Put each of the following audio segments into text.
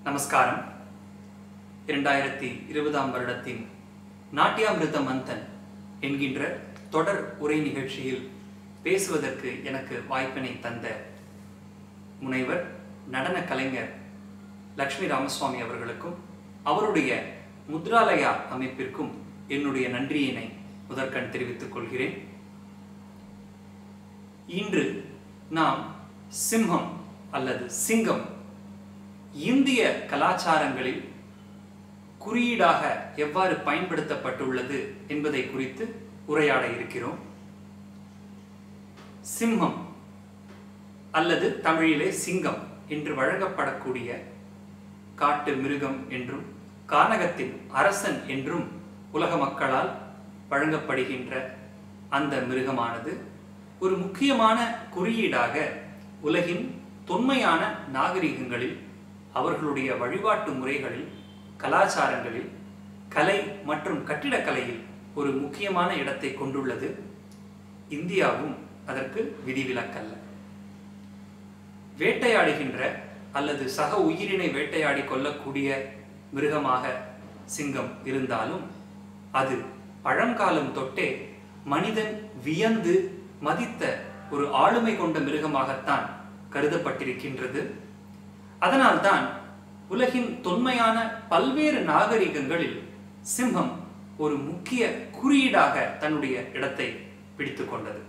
நமஸ்காரம் இரண்டாயிரத்தி இருபதாம் வருடத்தின் நாட்டியாமிருத மந்தன் என்கின்ற தொடர் உரை நிகழ்ச்சியில் பேசுவதற்கு எனக்கு வாய்ப்பினை தந்த முனைவர் நடன கலைஞர் லக்ஷ்மி ராமசுவாமி அவர்களுக்கும் அவருடைய முத்ராலயா அமைப்பிற்கும் என்னுடைய நன்றியினை முதற்கண் தெரிவித்துக் கொள்கிறேன் இன்று நாம் சிம்மம் அல்லது சிங்கம் இந்திய கலாச்சாரங்களில் குறியீடாக எவ்வாறு பயன்படுத்தப்பட்டுள்ளது என்பதை குறித்து உரையாட இருக்கிறோம் சிம்மம் அல்லது தமிழிலே சிங்கம் என்று வழங்கப்படக்கூடிய காட்டு மிருகம் என்றும் கானகத்தின் அரசன் என்றும் உலக மக்களால் வழங்கப்படுகின்ற அந்த மிருகமானது ஒரு முக்கியமான குறியீடாக உலகின் தொன்மையான நாகரிகங்களில் அவர்களுடைய வழிபாட்டு முறைகளில் கலாச்சாரங்களில் கலை மற்றும் கட்டிடக்கலையில் ஒரு முக்கியமான இடத்தை கொண்டுள்ளது இந்தியாவும் அதற்கு விதிவிலக்கல்ல வேட்டையாடுகின்ற அல்லது சக உயிரினை வேட்டையாடி கொள்ளக்கூடிய மிருகமாக சிங்கம் இருந்தாலும் அது பழங்காலம் தொட்டே மனிதன் வியந்து மதித்த ஒரு ஆளுமை கொண்ட மிருகமாகத்தான் கருதப்பட்டிருக்கின்றது அதனால்தான் உலகின் தொன்மையான பல்வேறு நாகரிகங்களில் சிம்மம் ஒரு முக்கிய குறியீடாக தன்னுடைய இடத்தை பிடித்துக் கொண்டது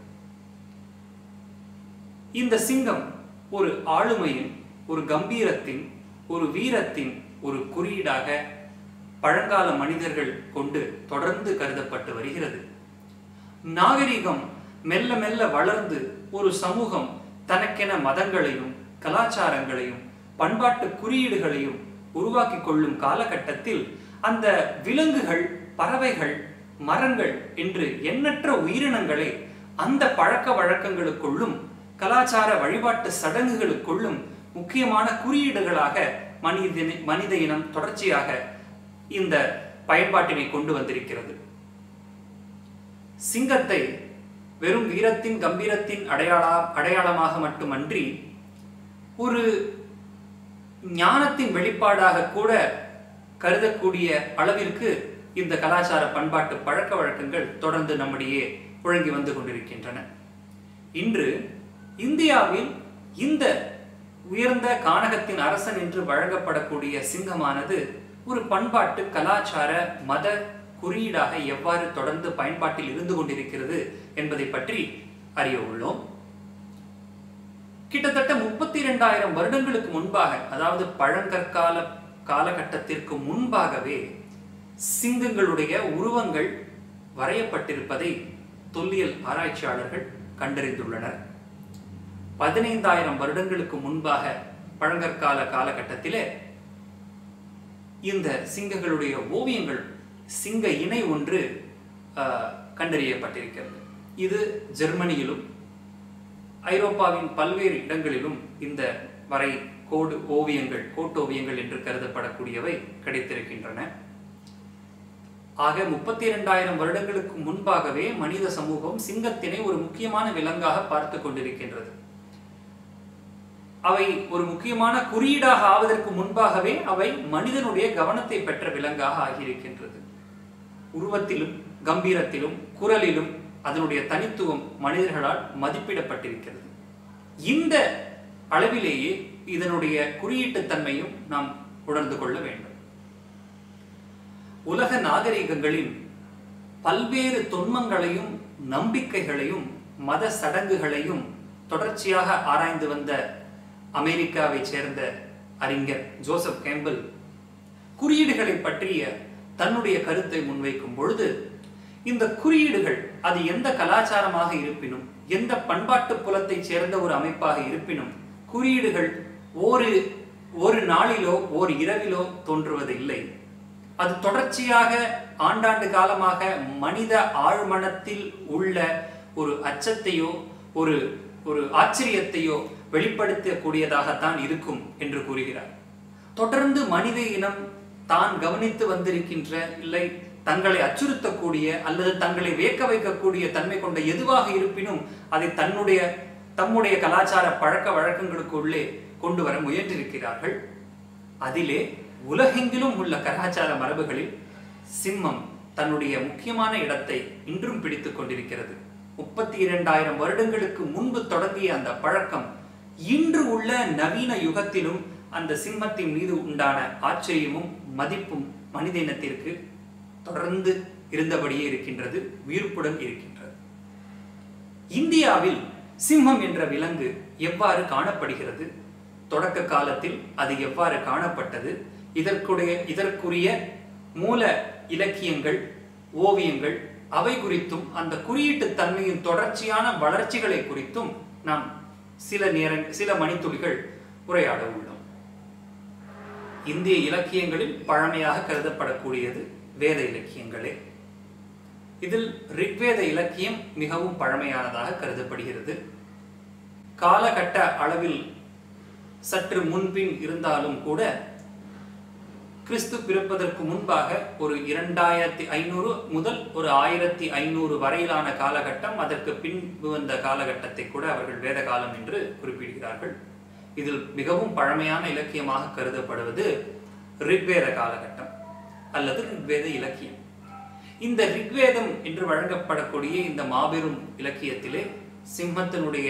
இந்த சிங்கம் ஒரு ஆளுமையின் ஒரு கம்பீரத்தின் ஒரு வீரத்தின் ஒரு குறியீடாக பழங்கால மனிதர்கள் கொண்டு தொடர்ந்து கருதப்பட்டு வருகிறது நாகரிகம் மெல்ல மெல்ல வளர்ந்து ஒரு சமூகம் தனக்கென மதங்களையும் கலாச்சாரங்களையும் பண்பாட்டு குறியீடுகளையும் உருவாக்கி கொள்ளும் காலகட்டத்தில் அந்த விலங்குகள் பறவைகள் மரங்கள் என்று எண்ணற்ற உயிரினங்களை அந்த பழக்க வழக்கங்களுக்குள்ளும் கலாச்சார வழிபாட்டு சடங்குகளுக்குள்ளும் முக்கியமான குறியீடுகளாக மனித மனித இனம் தொடர்ச்சியாக இந்த பயன்பாட்டினை கொண்டு வந்திருக்கிறது சிங்கத்தை வெறும் வீரத்தின் கம்பீரத்தின் அடையாளா அடையாளமாக மட்டுமன்றி ஒரு ஞானத்தின் வெளிப்பாடாக கூட கருதக்கூடிய அளவிற்கு இந்த கலாச்சார பண்பாட்டு பழக்க வழக்கங்கள் தொடர்ந்து நம்மிடையே புழங்கி வந்து கொண்டிருக்கின்றன இன்று இந்தியாவில் இந்த உயர்ந்த கானகத்தின் அரசன் என்று வழங்கப்படக்கூடிய சிங்கமானது ஒரு பண்பாட்டு கலாச்சார மத குறியீடாக எவ்வாறு தொடர்ந்து பயன்பாட்டில் இருந்து கொண்டிருக்கிறது என்பதை பற்றி அறிய உள்ளோம் கிட்டத்தட்ட முப்பத்தி இரண்டாயிரம் வருடங்களுக்கு முன்பாக அதாவது பழங்கற்கால காலகட்டத்திற்கு முன்பாகவே சிங்கங்களுடைய உருவங்கள் வரையப்பட்டிருப்பதை தொல்லியல் ஆராய்ச்சியாளர்கள் கண்டறிந்துள்ளனர் பதினைந்தாயிரம் வருடங்களுக்கு முன்பாக பழங்கற்கால காலகட்டத்திலே இந்த சிங்கங்களுடைய ஓவியங்கள் சிங்க இணை ஒன்று கண்டறியப்பட்டிருக்கிறது இது ஜெர்மனியிலும் ஐரோப்பாவின் பல்வேறு இடங்களிலும் இந்த வரை கோடு ஓவியங்கள் கோட்டோவியங்கள் என்று கருதப்படக்கூடியவை கிடைத்திருக்கின்றன ஆக முப்பத்தி இரண்டாயிரம் வருடங்களுக்கு முன்பாகவே மனித சமூகம் சிங்கத்தினை ஒரு முக்கியமான விலங்காக பார்த்து கொண்டிருக்கின்றது அவை ஒரு முக்கியமான குறியீடாக ஆவதற்கு முன்பாகவே அவை மனிதனுடைய கவனத்தை பெற்ற விலங்காக ஆகியிருக்கின்றது உருவத்திலும் கம்பீரத்திலும் குரலிலும் அதனுடைய தனித்துவம் மனிதர்களால் மதிப்பிடப்பட்டிருக்கிறது இந்த அளவிலேயே இதனுடைய குறியீட்டு தன்மையும் நாம் உணர்ந்து கொள்ள வேண்டும் உலக நாகரிகங்களின் பல்வேறு தொன்மங்களையும் நம்பிக்கைகளையும் மத சடங்குகளையும் தொடர்ச்சியாக ஆராய்ந்து வந்த அமெரிக்காவை சேர்ந்த அறிஞர் ஜோசப் கேம்பிள் குறியீடுகளை பற்றிய தன்னுடைய கருத்தை முன்வைக்கும் பொழுது இந்த குறியீடுகள் அது எந்த கலாச்சாரமாக இருப்பினும் எந்த பண்பாட்டு புலத்தை சேர்ந்த ஒரு அமைப்பாக இருப்பினும் குறியீடுகள் ஒரு ஒரு நாளிலோ ஒரு இரவிலோ தோன்றுவதில்லை அது தொடர்ச்சியாக ஆண்டாண்டு காலமாக மனித ஆழ்மனத்தில் உள்ள ஒரு அச்சத்தையோ ஒரு ஒரு ஆச்சரியத்தையோ வெளிப்படுத்தக்கூடியதாகத்தான் இருக்கும் என்று கூறுகிறார் தொடர்ந்து மனித இனம் தான் கவனித்து வந்திருக்கின்ற இல்லை தங்களை அச்சுறுத்தக்கூடிய அல்லது தங்களை வியக்க வைக்கக்கூடிய தன்மை கொண்ட எதுவாக இருப்பினும் அதை தன்னுடைய தம்முடைய கலாச்சார பழக்க வழக்கங்களுக்குள்ளே கொண்டு வர முயன்றிருக்கிறார்கள் அதிலே உலகெங்கிலும் உள்ள கலாச்சார மரபுகளில் சிம்மம் தன்னுடைய முக்கியமான இடத்தை இன்றும் பிடித்துக் கொண்டிருக்கிறது முப்பத்தி இரண்டாயிரம் வருடங்களுக்கு முன்பு தொடங்கிய அந்த பழக்கம் இன்று உள்ள நவீன யுகத்திலும் அந்த சிம்மத்தின் மீது உண்டான ஆச்சரியமும் மதிப்பும் மனித இனத்திற்கு தொடர்ந்து இருந்தபடியே இருக்கின்றது உயிர்ப்புடன் இருக்கின்றது இந்தியாவில் சிம்மம் என்ற விலங்கு எவ்வாறு காணப்படுகிறது தொடக்க காலத்தில் அது எவ்வாறு காணப்பட்டது இதற்குடைய இதற்குரிய மூல இலக்கியங்கள் ஓவியங்கள் அவை குறித்தும் அந்த குறியீட்டு தன்மையின் தொடர்ச்சியான வளர்ச்சிகளை குறித்தும் நாம் சில நேர சில மணித்துளிகள் உரையாட உள்ளோம் இந்திய இலக்கியங்களில் பழமையாக கருதப்படக்கூடியது வேத இலக்கியங்களே இதில் ரிக்வேத இலக்கியம் மிகவும் பழமையானதாக கருதப்படுகிறது காலகட்ட அளவில் சற்று முன்பின் இருந்தாலும் கூட கிறிஸ்து பிறப்பதற்கு முன்பாக ஒரு இரண்டாயிரத்தி ஐநூறு முதல் ஒரு ஆயிரத்தி ஐநூறு வரையிலான காலகட்டம் அதற்கு பின்பு வந்த காலகட்டத்தை கூட அவர்கள் வேத காலம் என்று குறிப்பிடுகிறார்கள் இதில் மிகவும் பழமையான இலக்கியமாக கருதப்படுவது ரிக்வேத காலகட்டம் அல்லது ரிக்வேத இலக்கியம் இந்த ரிக்வேதம் என்று வழங்கப்படக்கூடிய இந்த மாபெரும் இலக்கியத்திலே சிம்மத்தினுடைய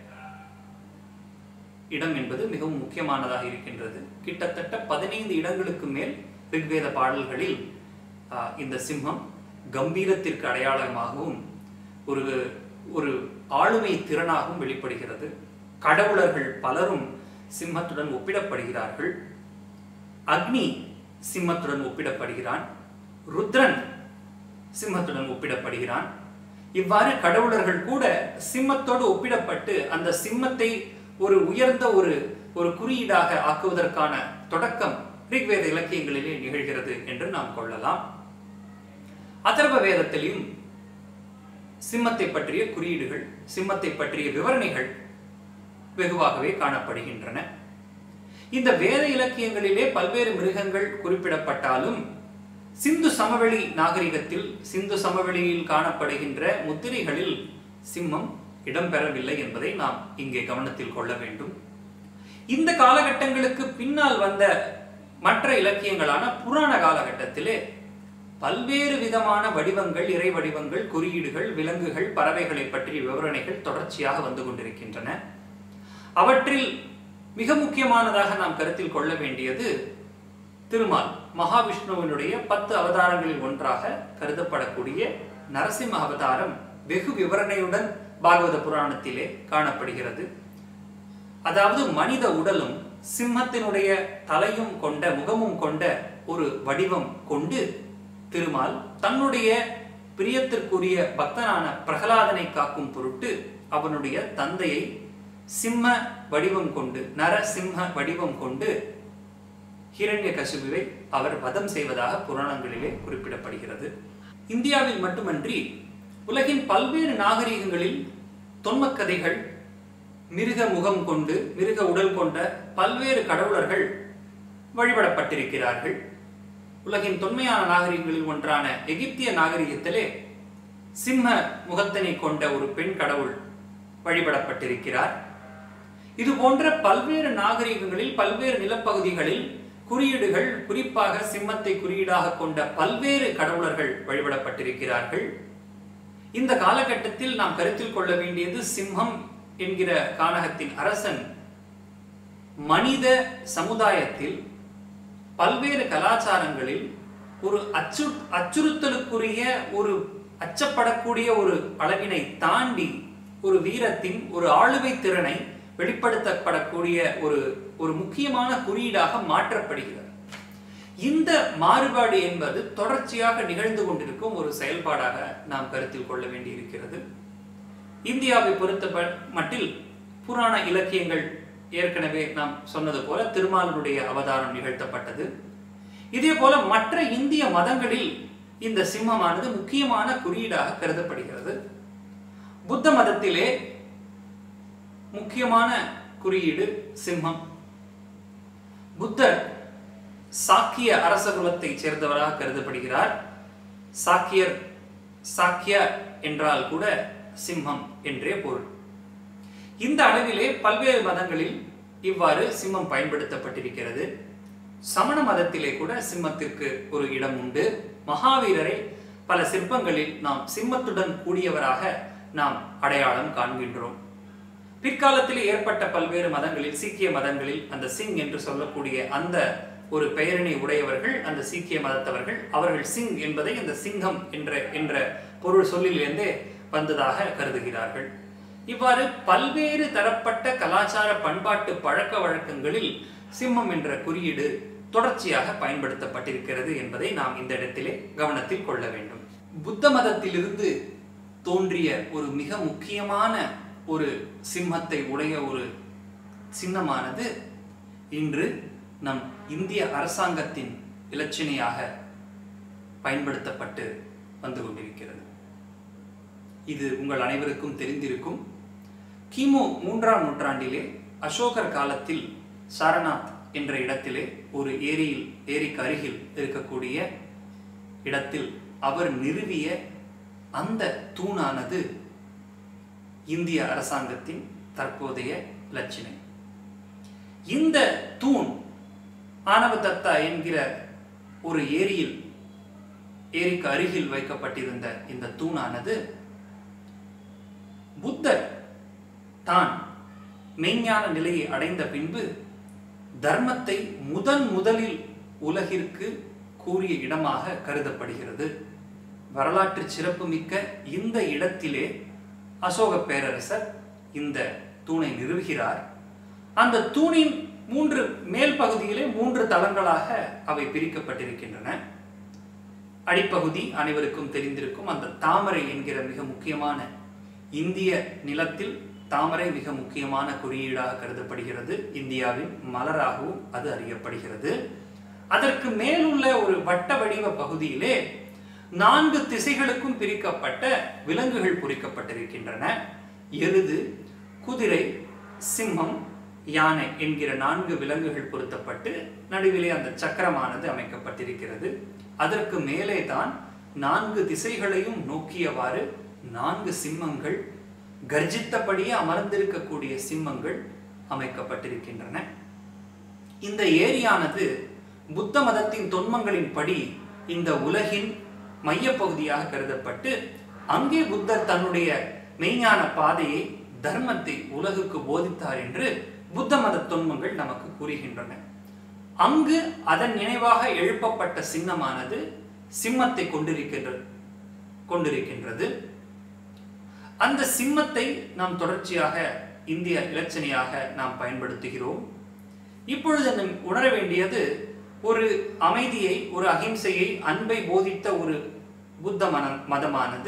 இடம் என்பது மிகவும் முக்கியமானதாக இருக்கின்றது கிட்டத்தட்ட பதினைந்து இடங்களுக்கு மேல் ரிக்வேத பாடல்களில் ஆஹ், இந்த சிம்மம் கம்பீரத்திற்கு அடையாளமாகவும் ஒரு ஒரு ஆளுமை திறனாகவும் வெளிப்படுகிறது கடவுளர்கள் பலரும் சிம்மத்துடன் ஒப்பிடப்படுகிறார்கள் அக்னி சிம்மத்துடன் ஒப்பிடப்படுகிறான் ருத்ரன் சிம்மத்துடன் ஒப்பிடப்படுகிறான் இவ்வாறு கடவுளர்கள் கூட சிம்மத்தோடு ஒப்பிடப்பட்டு அந்த சிம்மத்தை ஒரு உயர்ந்த ஒரு ஒரு குறியீடாக ஆக்குவதற்கான தொடக்கம் ரிக்வேத இலக்கியங்களிலே நிகழ்கிறது என்று நாம் கொள்ளலாம் அதர்வ வேதத்திலையும் சிம்மத்தை பற்றிய குறியீடுகள் சிம்மத்தை பற்றிய விவரணைகள் வெகுவாகவே காணப்படுகின்றன இந்த வேத இலக்கியங்களிலே பல்வேறு மிருகங்கள் குறிப்பிடப்பட்டாலும் சிந்து சமவெளி நாகரிகத்தில் சிந்து சமவெளியில் காணப்படுகின்ற முத்திரைகளில் சிம்மம் இடம்பெறவில்லை என்பதை நாம் இங்கே கவனத்தில் கொள்ள வேண்டும் இந்த காலகட்டங்களுக்கு பின்னால் வந்த மற்ற இலக்கியங்களான புராண காலகட்டத்திலே பல்வேறு விதமான வடிவங்கள் இறை வடிவங்கள் குறியீடுகள் விலங்குகள் பறவைகளை பற்றிய விவரணைகள் தொடர்ச்சியாக வந்து கொண்டிருக்கின்றன அவற்றில் மிக முக்கியமானதாக நாம் கருத்தில் கொள்ள வேண்டியது திருமால் மகாவிஷ்ணுவினுடைய பத்து அவதாரங்களில் ஒன்றாக கருதப்படக்கூடிய நரசிம்ம அவதாரம் வெகு விவரணையுடன் பாகவத புராணத்திலே காணப்படுகிறது அதாவது மனித உடலும் சிம்மத்தினுடைய தலையும் கொண்ட முகமும் கொண்ட ஒரு வடிவம் கொண்டு திருமால் தன்னுடைய பிரியத்திற்குரிய பக்தனான பிரகலாதனை காக்கும் பொருட்டு அவனுடைய தந்தையை சிம்ம வடிவம் கொண்டு நரசிம்ம வடிவம் கொண்டு ஹிரண்ய கசிபுவை அவர் வதம் செய்வதாக புராணங்களிலே குறிப்பிடப்படுகிறது இந்தியாவில் மட்டுமன்றி உலகின் பல்வேறு நாகரிகங்களில் தொன்மக்கதைகள் மிருக முகம் கொண்டு மிருக உடல் கொண்ட பல்வேறு கடவுளர்கள் வழிபடப்பட்டிருக்கிறார்கள் உலகின் தொன்மையான நாகரிகங்களில் ஒன்றான எகிப்திய நாகரிகத்திலே சிம்ம முகத்தினை கொண்ட ஒரு பெண் கடவுள் வழிபடப்பட்டிருக்கிறார் இது போன்ற பல்வேறு நாகரிகங்களில் பல்வேறு நிலப்பகுதிகளில் குறியீடுகள் குறிப்பாக சிம்மத்தை குறியீடாக கொண்ட பல்வேறு கடவுளர்கள் வழிபடப்பட்டிருக்கிறார்கள் இந்த காலகட்டத்தில் நாம் கருத்தில் கொள்ள வேண்டியது சிம்மம் என்கிற கானகத்தின் அரசன் மனித சமுதாயத்தில் பல்வேறு கலாச்சாரங்களில் ஒரு அச்சு அச்சுறுத்தலுக்குரிய ஒரு அச்சப்படக்கூடிய ஒரு அளவினை தாண்டி ஒரு வீரத்தின் ஒரு ஆளுமை திறனை வெளிப்படுத்தப்படக்கூடிய ஒரு ஒரு முக்கியமான குறியீடாக மாற்றப்படுகிறது இந்த மாறுபாடு என்பது தொடர்ச்சியாக நிகழ்ந்து கொண்டிருக்கும் ஒரு செயல்பாடாக நாம் கருத்தில் கொள்ள வேண்டியிருக்கிறது இந்தியாவை பொறுத்த மட்டில் புராண இலக்கியங்கள் ஏற்கனவே நாம் சொன்னது போல திருமாலனுடைய அவதாரம் நிகழ்த்தப்பட்டது இதே போல மற்ற இந்திய மதங்களில் இந்த சிம்மமானது முக்கியமான குறியீடாக கருதப்படுகிறது புத்த மதத்திலே முக்கியமான குறியீடு சிம்மம் புத்தர் சாக்கிய அரச குலத்தை சேர்ந்தவராக கருதப்படுகிறார் சாக்கியர் சாக்கிய என்றால் கூட சிம்மம் என்றே பொருள் இந்த அளவிலே பல்வேறு மதங்களில் இவ்வாறு சிம்மம் பயன்படுத்தப்பட்டிருக்கிறது சமண மதத்திலே கூட சிம்மத்திற்கு ஒரு இடம் உண்டு மகாவீரரை பல சிற்பங்களில் நாம் சிம்மத்துடன் கூடியவராக நாம் அடையாளம் காண்கின்றோம் பிற்காலத்தில் ஏற்பட்ட பல்வேறு மதங்களில் சீக்கிய மதங்களில் அந்த சிங் என்று சொல்லக்கூடிய அந்த ஒரு பெயரினை உடையவர்கள் அந்த சீக்கிய மதத்தவர்கள் அவர்கள் சிங் என்பதை அந்த சிங்கம் என்ற என்ற பொருள் சொல்லிலிருந்தே வந்ததாக கருதுகிறார்கள் இவ்வாறு பல்வேறு தரப்பட்ட கலாச்சார பண்பாட்டு பழக்க வழக்கங்களில் சிம்மம் என்ற குறியீடு தொடர்ச்சியாக பயன்படுத்தப்பட்டிருக்கிறது என்பதை நாம் இந்த இடத்திலே கவனத்தில் கொள்ள வேண்டும் புத்த மதத்திலிருந்து தோன்றிய ஒரு மிக முக்கியமான ஒரு சிம்மத்தை உடைய ஒரு சின்னமானது இன்று நம் இந்திய அரசாங்கத்தின் இலச்சினையாக பயன்படுத்தப்பட்டு வந்து கொண்டிருக்கிறது இது உங்கள் அனைவருக்கும் தெரிந்திருக்கும் கிமு மூன்றாம் நூற்றாண்டிலே அசோகர் காலத்தில் சாரநாத் என்ற இடத்திலே ஒரு ஏரியில் ஏரிக்கு அருகில் இருக்கக்கூடிய இடத்தில் அவர் நிறுவிய அந்த தூணானது இந்திய அரசாங்கத்தின் தற்போதைய லட்சணை இந்த தூண் ஆனவதத்தா என்கிற ஒரு ஏரியில் ஏரிக்கு அருகில் வைக்கப்பட்டிருந்த இந்த தூணானது புத்தர் தான் மெய்ஞான நிலையை அடைந்த பின்பு தர்மத்தை முதன் முதலில் உலகிற்கு கூறிய இடமாக கருதப்படுகிறது வரலாற்று சிறப்புமிக்க இந்த இடத்திலே அசோக பேரரசர் இந்த தூணை நிறுவுகிறார் அந்த தூணின் மூன்று மேல் பகுதியிலே மூன்று தளங்களாக அவை பிரிக்கப்பட்டிருக்கின்றன அடிப்பகுதி அனைவருக்கும் தெரிந்திருக்கும் அந்த தாமரை என்கிற மிக முக்கியமான இந்திய நிலத்தில் தாமரை மிக முக்கியமான குறியீடாக கருதப்படுகிறது இந்தியாவின் மலராகவும் அது அறியப்படுகிறது அதற்கு மேலுள்ள ஒரு வட்ட வடிவ பகுதியிலே நான்கு திசைகளுக்கும் பிரிக்கப்பட்ட விலங்குகள் பொறிக்கப்பட்டிருக்கின்றன எருது குதிரை சிம்மம் யானை என்கிற நான்கு விலங்குகள் பொருத்தப்பட்டு நடுவிலே அந்த சக்கரமானது அமைக்கப்பட்டிருக்கிறது அதற்கு மேலே தான் நான்கு திசைகளையும் நோக்கியவாறு நான்கு சிம்மங்கள் கர்ஜித்தபடியே அமர்ந்திருக்கக்கூடிய சிம்மங்கள் அமைக்கப்பட்டிருக்கின்றன இந்த ஏரியானது புத்த மதத்தின் தொன்மங்களின் படி இந்த உலகின் மையப்பகுதியாக கருதப்பட்டு அங்கே புத்தர் தன்னுடைய மெய்ஞான பாதையை தர்மத்தை உலகுக்கு போதித்தார் என்று புத்த மத தொன்மங்கள் நமக்கு கூறுகின்றன அங்கு அதன் நினைவாக எழுப்பப்பட்ட சின்னமானது சிம்மத்தை கொண்டிருக்கின்றது கொண்டிருக்கின்றது அந்த சிம்மத்தை நாம் தொடர்ச்சியாக இந்திய இலச்சனையாக நாம் பயன்படுத்துகிறோம் இப்பொழுது நாம் உணர வேண்டியது ஒரு அமைதியை ஒரு அகிம்சையை அன்பை போதித்த ஒரு புத்த மன மதமானது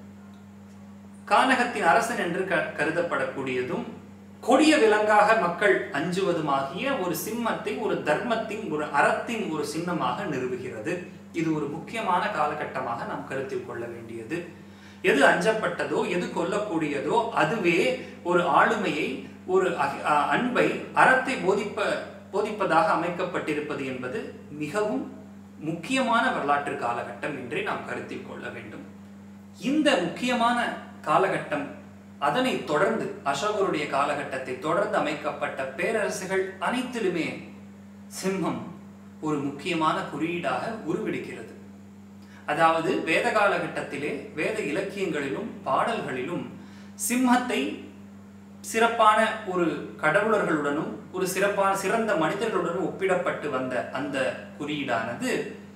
கானகத்தின் அரசன் என்று க- கருதப்படக்கூடியதும் கொடிய விலங்காக மக்கள் அஞ்சுவதுமாகிய ஒரு சிம்மத்தை ஒரு தர்மத்தின் ஒரு அறத்தின் ஒரு சின்னமாக நிறுவுகிறது இது ஒரு முக்கியமான காலகட்டமாக நாம் கருத்தில் கொள்ள வேண்டியது எது அஞ்சப்பட்டதோ எது கொல்லக்கூடியதோ அதுவே ஒரு ஆளுமையை ஒரு அகி- அ- அன்பை அறத்தை போதிப்ப போதிப்பதாக அமைக்கப்பட்டிருப்பது என்பது மிகவும் முக்கியமான வரலாற்று காலகட்டம் என்றே நாம் கருத்தில் கொள்ள வேண்டும் இந்த முக்கியமான காலகட்டம் அதனை தொடர்ந்து அசோகருடைய காலகட்டத்தை தொடர்ந்து அமைக்கப்பட்ட பேரரசுகள் அனைத்திலுமே சிம்மம் ஒரு முக்கியமான குறியீடாக உருவெடுக்கிறது அதாவது வேத காலகட்டத்திலே வேத இலக்கியங்களிலும் பாடல்களிலும் சிம்மத்தை சிறப்பான ஒரு கடவுளர்களுடனும் ஒரு சிறப்பான சிறந்த மனிதர்களுடனும் ஒப்பிடப்பட்டு வந்த அந்த குறியீடானது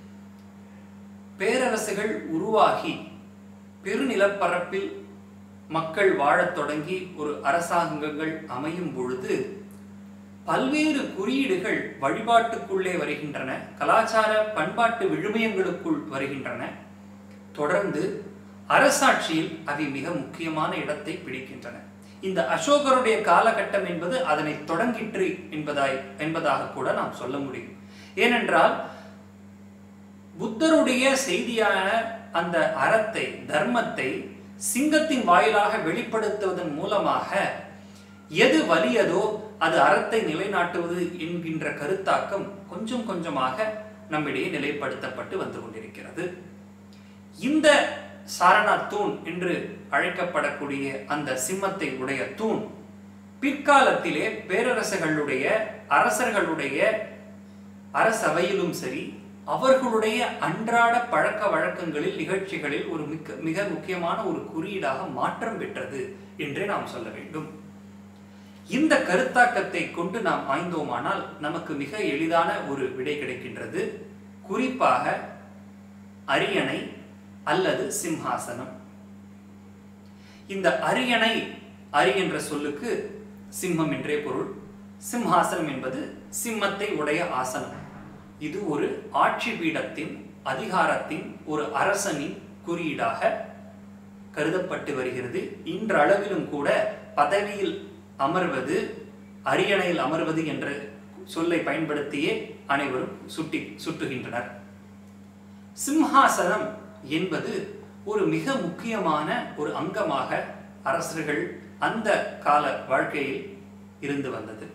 பேரரசுகள் உருவாகி பெருநிலப்பரப்பில் மக்கள் வாழத் தொடங்கி ஒரு அரசாங்கங்கள் அமையும் பொழுது பல்வேறு குறியீடுகள் வழிபாட்டுக்குள்ளே வருகின்றன கலாச்சார பண்பாட்டு விழுமியங்களுக்குள் வருகின்றன தொடர்ந்து அரசாட்சியில் அவை மிக முக்கியமான இடத்தை பிடிக்கின்றன இந்த அசோகருடைய காலகட்டம் என்பது அதனை தொடங்கிற்று என்பதாய் என்பதாக கூட நாம் சொல்ல முடியும் ஏனென்றால் புத்தருடைய செய்தியான அந்த அறத்தை தர்மத்தை சிங்கத்தின் வாயிலாக வெளிப்படுத்துவதன் மூலமாக எது வலியதோ அது அறத்தை நிலைநாட்டுவது என்கின்ற கருத்தாக்கம் கொஞ்சம் கொஞ்சமாக நம்மிடையே நிலைப்படுத்தப்பட்டு வந்து கொண்டிருக்கிறது இந்த சாரநாத் தூண் என்று அழைக்கப்படக்கூடிய அந்த சிம்மத்தை உடைய தூண் பிற்காலத்திலே பேரரசுகளுடைய அரசர்களுடைய அரசவையிலும் சரி அவர்களுடைய அன்றாட பழக்க வழக்கங்களில் நிகழ்ச்சிகளில் ஒரு மிக்க மிக முக்கியமான ஒரு குறியீடாக மாற்றம் பெற்றது என்றே நாம் சொல்ல வேண்டும் இந்த கருத்தாக்கத்தை கொண்டு நாம் ஆய்ந்தோமானால் நமக்கு மிக எளிதான ஒரு விடை கிடைக்கின்றது குறிப்பாக அரியணை அல்லது சிம்ஹாசனம் இந்த அரியணை அரி என்ற சொல்லுக்கு சிம்மம் என்றே பொருள் சிம்ஹாசனம் என்பது சிம்மத்தை உடைய ஆசனம் இது ஒரு ஆட்சி பீடத்தின் அதிகாரத்தின் ஒரு அரசனின் குறியீடாக கருதப்பட்டு வருகிறது இன்றளவிலும் கூட பதவியில் அமர்வது அரியணையில் அமர்வது என்ற சொல்லை பயன்படுத்தியே அனைவரும் சுட்டி சுட்டுகின்றனர் சிம்ஹாசனம் என்பது ஒரு மிக முக்கியமான ஒரு அங்கமாக அரசர்கள் அந்த கால வாழ்க்கையில் இருந்து வந்தது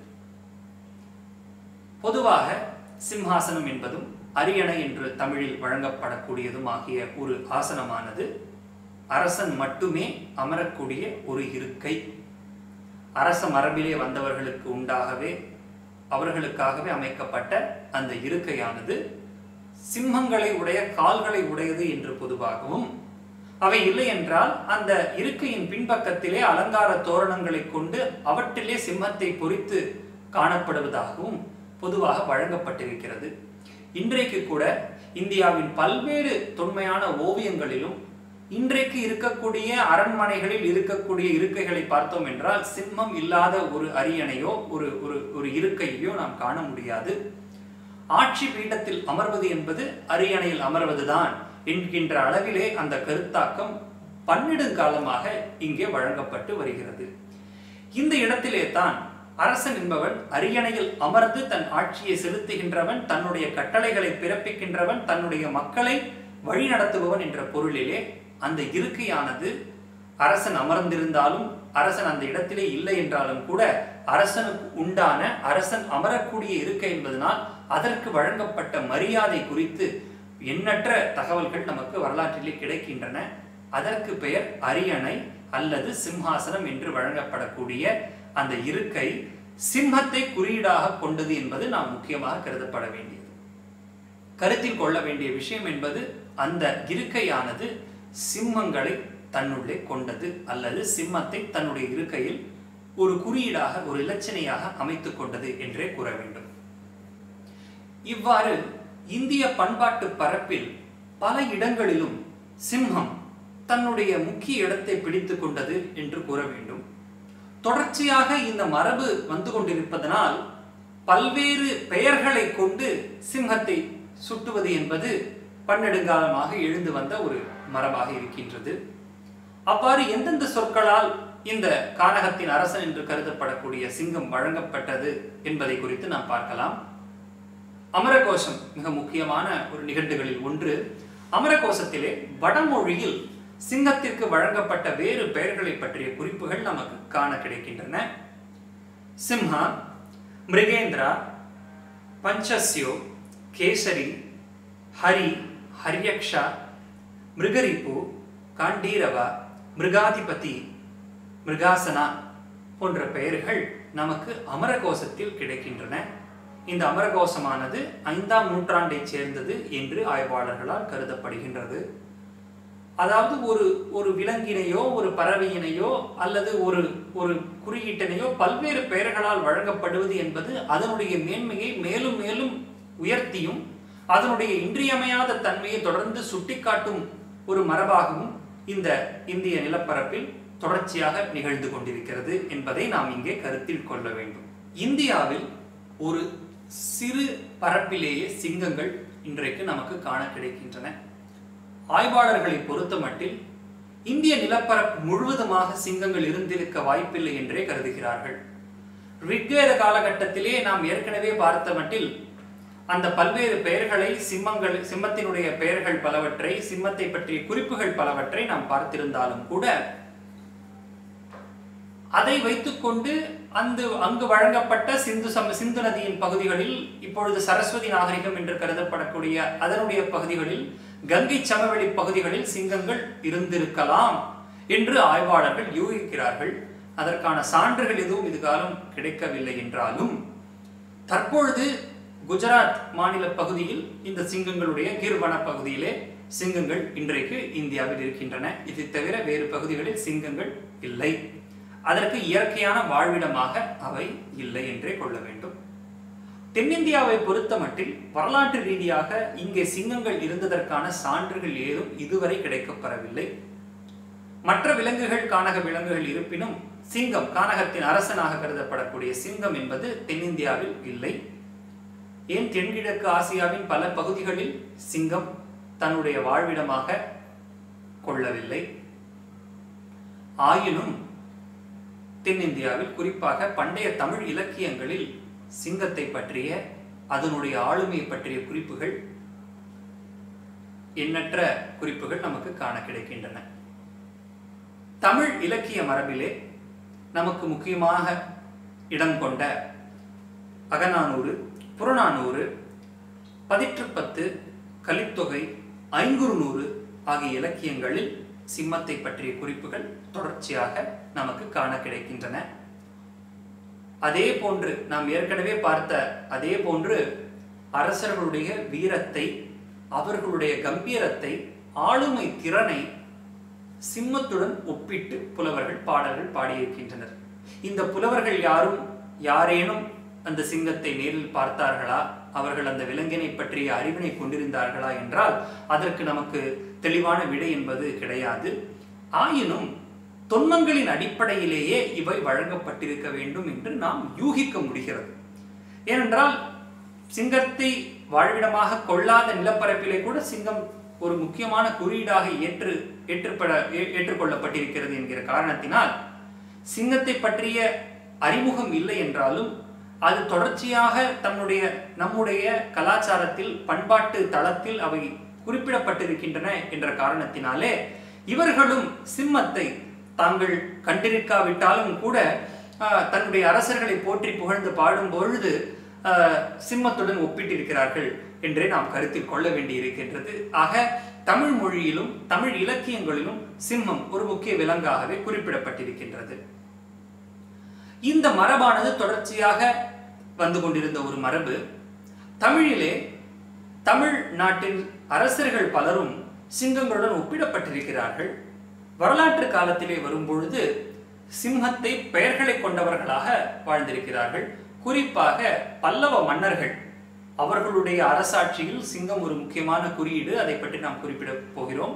பொதுவாக சிம்ஹாசனம் என்பதும் அரியணை என்று தமிழில் வழங்கப்படக்கூடியதும் ஆகிய ஒரு ஆசனமானது அரசன் மட்டுமே அமரக்கூடிய ஒரு இருக்கை அரச மரபிலே வந்தவர்களுக்கு உண்டாகவே அவர்களுக்காகவே அமைக்கப்பட்ட அந்த இருக்கையானது சிம்மங்களை உடைய கால்களை உடையது என்று பொதுவாகவும் அவை இல்லை என்றால் அந்த இருக்கையின் பின்பக்கத்திலே அலங்கார தோரணங்களை கொண்டு அவற்றிலே சிம்மத்தை பொறித்து காணப்படுவதாகவும் பொதுவாக வழங்கப்பட்டிருக்கிறது இன்றைக்கு கூட இந்தியாவின் பல்வேறு தொன்மையான ஓவியங்களிலும் இன்றைக்கு இருக்கக்கூடிய அரண்மனைகளில் இருக்கக்கூடிய இருக்கைகளை பார்த்தோம் என்றால் சிம்மம் இல்லாத ஒரு அரியணையோ ஒரு ஒரு ஒரு இருக்கையோ நாம் காண முடியாது ஆட்சி பீடத்தில் அமர்வது என்பது அரியணையில் அமர்வதுதான் என்கின்ற அளவிலே அந்த கருத்தாக்கம் பன்னெடுங்காலமாக இங்கே வழங்கப்பட்டு வருகிறது இந்த இடத்திலே தான் அரசன் என்பவன் அரியணையில் அமர்ந்து தன் ஆட்சியை செலுத்துகின்றவன் தன்னுடைய கட்டளைகளை பிறப்பிக்கின்றவன் தன்னுடைய மக்களை வழிநடத்துபவன் என்ற பொருளிலே அந்த இருக்கையானது அரசன் அமர்ந்திருந்தாலும் அரசன் அந்த இடத்திலே இல்லை என்றாலும் கூட அரசனுக்கு உண்டான அரசன் அமரக்கூடிய இருக்கை என்பதனால் அதற்கு வழங்கப்பட்ட மரியாதை குறித்து எண்ணற்ற தகவல்கள் நமக்கு வரலாற்றிலே கிடைக்கின்றன அதற்கு பெயர் அரியணை அல்லது சிம்ஹாசனம் என்று வழங்கப்படக்கூடிய அந்த இருக்கை சிம்மத்தை குறியீடாக கொண்டது என்பது நாம் முக்கியமாக கருதப்பட வேண்டியது கருத்தில் கொள்ள வேண்டிய விஷயம் என்பது அந்த இருக்கையானது சிம்மங்களை தன்னுள்ளே கொண்டது அல்லது சிம்மத்தை தன்னுடைய இருக்கையில் ஒரு குறியீடாக ஒரு இலச்சனையாக அமைத்துக் கொண்டது என்றே கூற வேண்டும் இவ்வாறு இந்திய பண்பாட்டு பரப்பில் பல இடங்களிலும் சிம்மம் தன்னுடைய முக்கிய இடத்தை பிடித்துக் கொண்டது என்று கூற வேண்டும் தொடர்ச்சியாக இந்த மரபு வந்து கொண்டிருப்பதனால் பல்வேறு பெயர்களை கொண்டு சிம்மத்தை சுட்டுவது என்பது பன்னெடுங்காலமாக எழுந்து வந்த ஒரு மரபாக இருக்கின்றது அவ்வாறு எந்தெந்த சொற்களால் இந்த கானகத்தின் அரசன் என்று கருதப்படக்கூடிய சிங்கம் வழங்கப்பட்டது என்பதை குறித்து நாம் பார்க்கலாம் அமரகோஷம் மிக முக்கியமான ஒரு நிகழ்வுகளில் ஒன்று அமரகோஷத்திலே வடமொழியில் சிங்கத்திற்கு வழங்கப்பட்ட வேறு பெயர்களை பற்றிய குறிப்புகள் நமக்கு காண கிடைக்கின்றன சிம்ஹா மிருகேந்திரா பஞ்சஸ்யோ கேசரி ஹரி ஹரியக்ஷா மிருகரிப்பு காண்டீரவா மிருகாதிபதி மிருகாசனா போன்ற பெயர்கள் நமக்கு அமரகோசத்தில் கிடைக்கின்றன இந்த அமரகோசமானது ஐந்தாம் நூற்றாண்டைச் சேர்ந்தது என்று ஆய்வாளர்களால் கருதப்படுகின்றது அதாவது ஒரு ஒரு விலங்கினையோ ஒரு பறவையினையோ அல்லது ஒரு ஒரு குறியீட்டினையோ பல்வேறு பெயர்களால் வழங்கப்படுவது என்பது அதனுடைய மேன்மையை மேலும் மேலும் உயர்த்தியும் அதனுடைய இன்றியமையாத தன்மையை தொடர்ந்து சுட்டிக்காட்டும் ஒரு மரபாகவும் இந்த இந்திய நிலப்பரப்பில் தொடர்ச்சியாக நிகழ்ந்து கொண்டிருக்கிறது என்பதை நாம் இங்கே கருத்தில் கொள்ள வேண்டும் இந்தியாவில் ஒரு சிறு பரப்பிலேயே சிங்கங்கள் இன்றைக்கு நமக்கு காண கிடைக்கின்றன ஆய்வாளர்களை பொறுத்தமட்டில் இந்திய நிலப்பரப்பு முழுவதுமாக சிங்கங்கள் இருந்திருக்க வாய்ப்பில்லை என்றே கருதுகிறார்கள் ரிக்வேத காலகட்டத்திலே நாம் ஏற்கனவே பார்த்த மட்டில் அந்த பல்வேறு பெயர்களை சிம்மங்கள் சிம்மத்தினுடைய பெயர்கள் பலவற்றை சிம்மத்தை பற்றிய குறிப்புகள் பலவற்றை நாம் பார்த்திருந்தாலும் கூட அதை வைத்துக்கொண்டு அந்த அங்கு வழங்கப்பட்ட சிந்து சம சிந்து நதியின் பகுதிகளில் இப்பொழுது சரஸ்வதி நாகரிகம் என்று கருதப்படக்கூடிய அதனுடைய பகுதிகளில் கங்கை சமவெளி பகுதிகளில் சிங்கங்கள் இருந்திருக்கலாம் என்று ஆய்வாளர்கள் யூகிக்கிறார்கள் அதற்கான சான்றுகள் எதுவும் இதுகாலம் கிடைக்கவில்லை என்றாலும் தற்பொழுது குஜராத் மாநில பகுதியில் இந்த சிங்கங்களுடைய கிர் வன பகுதியிலே சிங்கங்கள் இன்றைக்கு இந்தியாவில் இருக்கின்றன இது தவிர வேறு பகுதிகளில் சிங்கங்கள் இல்லை அதற்கு இயற்கையான வாழ்விடமாக அவை இல்லை என்றே கொள்ள வேண்டும் தென்னிந்தியாவை பொறுத்த மட்டில் வரலாற்று ரீதியாக இங்கே சிங்கங்கள் இருந்ததற்கான சான்றுகள் ஏதும் இதுவரை கிடைக்கப்பெறவில்லை மற்ற விலங்குகள் கானக விலங்குகள் இருப்பினும் சிங்கம் கானகத்தின் அரசனாக கருதப்படக்கூடிய சிங்கம் என்பது தென்னிந்தியாவில் இல்லை ஏன் தென்கிழக்கு ஆசியாவின் பல பகுதிகளில் சிங்கம் தன்னுடைய வாழ்விடமாக கொள்ளவில்லை ஆயினும் தென்னிந்தியாவில் குறிப்பாக பண்டைய தமிழ் இலக்கியங்களில் சிங்கத்தை பற்றிய அதனுடைய ஆளுமை பற்றிய குறிப்புகள் எண்ணற்ற குறிப்புகள் நமக்கு காண கிடைக்கின்றன தமிழ் இலக்கிய மரபிலே நமக்கு முக்கியமாக இடம் கொண்ட அகநானூறு புறநானூறு பதிற்றுப்பத்து கலித்தொகை ஐங்குறுநூறு ஆகிய இலக்கியங்களில் சிம்மத்தை பற்றிய குறிப்புகள் தொடர்ச்சியாக நமக்கு காண கிடைக்கின்றன அதே போன்று நாம் ஏற்கனவே பார்த்த அதே போன்று அரசர்களுடைய வீரத்தை அவர்களுடைய கம்பீரத்தை ஆளுமை திறனை சிம்மத்துடன் ஒப்பிட்டு புலவர்கள் பாடல்கள் பாடியிருக்கின்றனர் இந்த புலவர்கள் யாரும் யாரேனும் அந்த சிங்கத்தை நேரில் பார்த்தார்களா அவர்கள் அந்த விலங்கினை பற்றிய அறிவினை கொண்டிருந்தார்களா என்றால் அதற்கு நமக்கு தெளிவான விடை என்பது கிடையாது ஆயினும் தொன்மங்களின் அடிப்படையிலேயே இவை வழங்கப்பட்டிருக்க வேண்டும் என்று நாம் யூகிக்க முடிகிறது ஏனென்றால் சிங்கத்தை வாழ்விடமாக கொள்ளாத நிலப்பரப்பிலே கூட சிங்கம் ஒரு முக்கியமான குறியீடாக ஏற்று ஏற்றுப்பட ஏ- ஏற்றுக்கொள்ளப்பட்டிருக்கிறது என்கிற காரணத்தினால் சிங்கத்தை பற்றிய அறிமுகம் இல்லை என்றாலும் அது தொடர்ச்சியாக தன்னுடைய நம்முடைய கலாச்சாரத்தில் பண்பாட்டு தளத்தில் அவை குறிப்பிடப்பட்டிருக்கின்றன என்ற காரணத்தினாலே இவர்களும் சிம்மத்தை தாங்கள் கண்டிருக்காவிட்டாலும் கூட ஆஹ், தன்னுடைய அரசர்களை போற்றி புகழ்ந்து பாடும் பொழுது ஆஹ், சிம்மத்துடன் ஒப்பிட்டிருக்கிறார்கள் என்றே நாம் கருத்தில் கொள்ள வேண்டியிருக்கின்றது ஆக தமிழ் மொழியிலும் தமிழ் இலக்கியங்களிலும் சிம்மம் ஒரு முக்கிய விலங்காகவே குறிப்பிடப்பட்டிருக்கின்றது இந்த மரபானது தொடர்ச்சியாக வந்து கொண்டிருந்த ஒரு மரபு தமிழிலே தமிழ் நாட்டின் அரசர்கள் பலரும் சிங்கங்களுடன் ஒப்பிடப்பட்டிருக்கிறார்கள் வரலாற்று காலத்திலே வரும்பொழுது சிம்மத்தை பெயர்களை கொண்டவர்களாக வாழ்ந்திருக்கிறார்கள் குறிப்பாக பல்லவ மன்னர்கள் அவர்களுடைய அரசாட்சியில் சிங்கம் ஒரு முக்கியமான குறியீடு அதை பற்றி நாம் குறிப்பிட போகிறோம்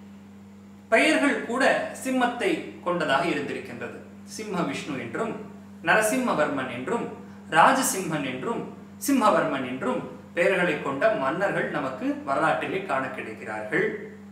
பெயர்கள் கூட சிம்மத்தை கொண்டதாக இருந்திருக்கின்றது சிம்ம விஷ்ணு என்றும் நரசிம்மவர்மன் என்றும் ராஜசிம்மன் என்றும் சிம்மவர்மன் என்றும் பெயர்களை கொண்ட மன்னர்கள் நமக்கு வரலாற்றிலே காண கிடைக்கிறார்கள்